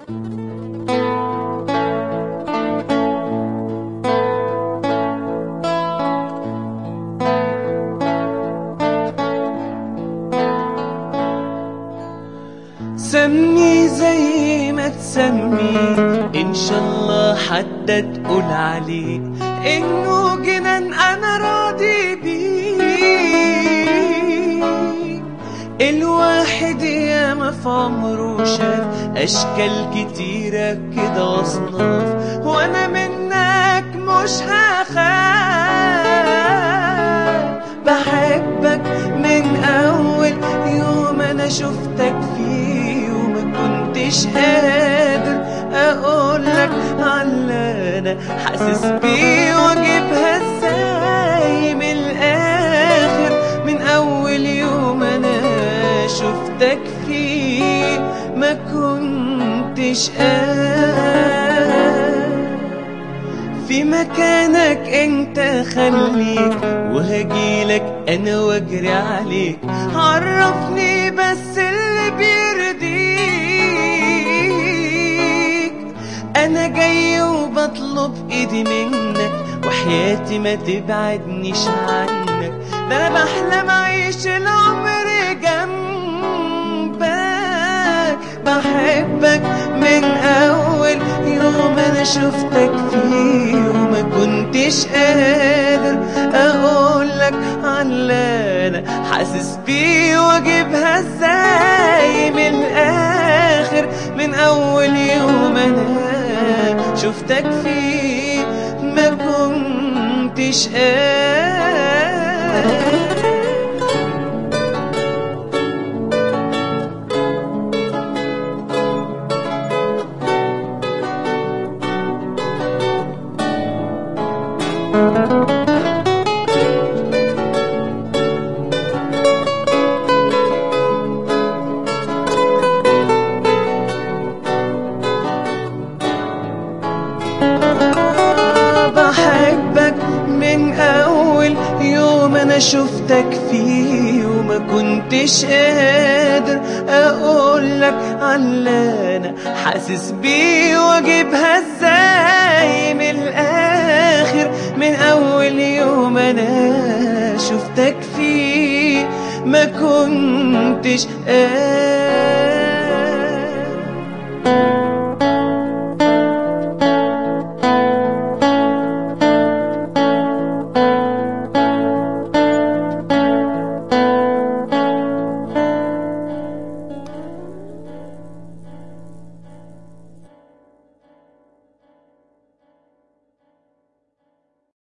سمي زي ما تسمي ان شاء الله حتى تقول عليه انه جنان انا راضي بيه الواحد ياما في عمره شاف اشكال كتيرة كده واصناف وانا منك مش هخاف بحبك من اول يوم انا شفتك فيه وما كنتش قادر اقولك على انا حاسس بيه واجيبها ازاي من الاخر من اول يوم انا شفتك فيه ما كنتش قادر في مكانك انت خليك وهجيلك انا واجري عليك عرفني بس اللي بيرضيك انا جاي وبطلب ايدي منك وحياتي ما تبعدنيش عنك ده انا بحلم اعيش العمر جنبك بحبك من اول يوم انا شفتك فيه وما كنتش قادر اقولك على انا حاسس بيه واجيبها ازاي من الاخر من اول يوم انا شفتك فيه ما كنتش قادر بحبك من اول يوم انا شفتك فيه وما كنتش قادر اقولك على انا حاسس بيه واجيبها ازاي من الاخر من اول يوم انا شفتك فيه ما كنتش قادر